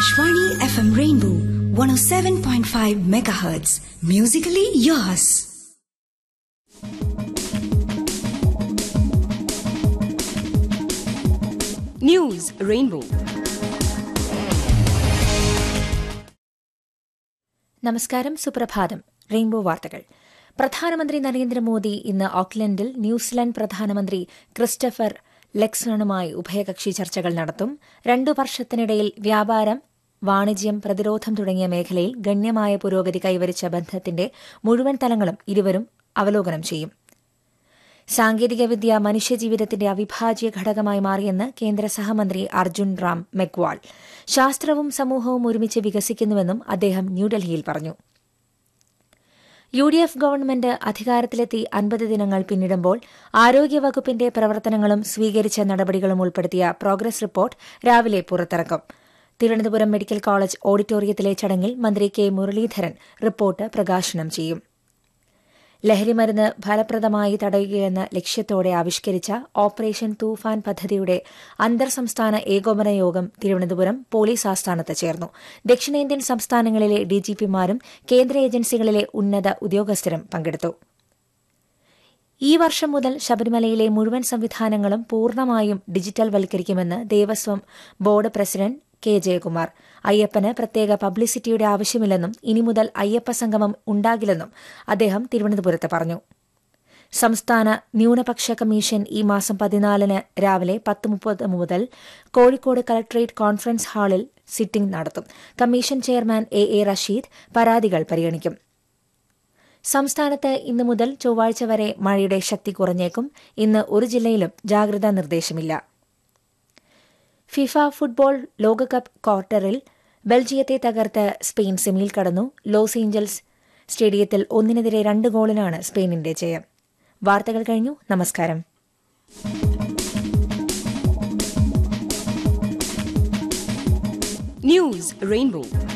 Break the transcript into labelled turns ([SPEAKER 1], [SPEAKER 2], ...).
[SPEAKER 1] Akashvani FM Rainbow 107.5 megahertz. Musically yours.
[SPEAKER 2] News rainbow
[SPEAKER 3] നമസ്കാരം സുപ്രഭാതം rainbow വാർത്തകൾ പ്രധാനമന്ത്രി നരേന്ദ്രമോദി ഇന്ന് ഓക്ലൻഡിൽ ന്യൂസിലാൻഡ് പ്രധാനമന്ത്രി ക്രിസ്റ്റഫർ ലെക്സണുമായി ഉഭയകക്ഷി ചർച്ചകൾ നടത്തും രണ്ടു വർഷത്തിനിടയിൽ വ്യാപാരം വാണിജ്യം പ്രതിരോധം തുടങ്ങിയ മേഖലയിൽ ഗണ്യമായ പുരോഗതി കൈവരിച്ച ബന്ധത്തിന്റെ മുഴുവൻ തലങ്ങളും ഇരുവരും അവലോകനം ചെയ്യും സാങ്കേതികവിദ്യ മനുഷ്യജീവിതത്തിന്റെ അവിഭാജ്യ ഘടകമായി മാറിയെന്ന് കേന്ദ്ര സഹമന്ത്രി അർജുൻ റാം മെക്വാൾ ശാസ്ത്രവും സമൂഹവും ഒരുമിച്ച് വികസിക്കുന്നുവെന്നും അദ്ദേഹം ന്യൂഡൽഹിയിൽ പറഞ്ഞു യു ഡി എഫ് ഗവൺമെന്റ് അധികാരത്തിലെത്തി അൻപത് ദിനങ്ങൾ പിന്നിടുമ്പോൾ ആരോഗ്യവകുപ്പിന്റെ പ്രവർത്തനങ്ങളും സ്വീകരിച്ച നടപടികളും ഉൾപ്പെടുത്തിയ പ്രോഗ്രസ് റിപ്പോർട്ട് രാവിലെ പുറത്തിറക്കും തിരുവനന്തപുരം മെഡിക്കൽ കോളേജ് ഓഡിറ്റോറിയത്തിലെ ചടങ്ങിൽ മന്ത്രി കെ മുരളീധരൻ റിപ്പോർട്ട് പ്രകാശനം ചെയ്യും ലഹരിമരുന്ന് ഫലപ്രദമായി തടയുകയെന്ന ലക്ഷ്യത്തോടെ ആവിഷ്കരിച്ച ഓപ്പറേഷൻ തൂഫാൻ പദ്ധതിയുടെ അന്തർ സംസ്ഥാന ഏകോപന യോഗം തിരുവനന്തപുരം പോലീസ് ആസ്ഥാനത്ത് ചേർന്നു ദക്ഷിണേന്ത്യൻ സംസ്ഥാനങ്ങളിലെ ഡിജിപിമാരും കേന്ദ്ര ഏജൻസികളിലെ ഉന്നത ഉദ്യോഗസ്ഥരും പങ്കെടുത്തു ഈ വർഷം മുതൽ ശബരിമലയിലെ മുഴുവൻ സംവിധാനങ്ങളും പൂർണ്ണമായും ഡിജിറ്റൽ വൽക്കരിക്കുമെന്ന് Devaswom board president K Jayakumar അയ്യപ്പന് പ്രത്യേക പബ്ലിസിറ്റിയുടെ ആവശ്യമില്ലെന്നും ഇനി മുതൽ അയ്യപ്പ സംഗമം ഉണ്ടാകില്ലെന്നും അദ്ദേഹം തിരുവനന്തപുരത്ത് പറഞ്ഞു സംസ്ഥാന ന്യൂനപക്ഷ കമ്മീഷൻ ഈ മാസം പതിനാലിന് രാവിലെ പത്ത് മുപ്പത് മുതൽ കോഴിക്കോട് കലക്ടറേറ്റ് കോൺഫറൻസ് ഹാളിൽ സിറ്റിംഗ് നടത്തും commission chairman A A Rasheed പരാതികൾ പരിഗണിക്കും സംസ്ഥാനത്ത് ഇന്നു മുതൽ ചൊവ്വാഴ്ച വരെ മഴയുടെ ശക്തി കുറഞ്ഞേക്കും ഇന്ന് ഒരു ജില്ലയിലും ജാഗ്രതാ നിർദ്ദേശമില്ല ഫിഫ ഫുട്ബോൾ ലോകകപ്പ് ക്വാർട്ടറിൽ ബെൽജിയത്തെ തകർത്ത് സ്പെയിൻ സെമിയിൽ കടന്നു ലോസ് ഏഞ്ചൽസ് സ്റ്റേഡിയത്തിൽ ഒന്നിനെതിരെ രണ്ട് ഗോളിനാണ് സ്പെയിനിന്റെ ജയം വാർത്തകൾ കഴിഞ്ഞു നമസ്കാരം
[SPEAKER 2] ന്യൂസ് റെയിൻബോ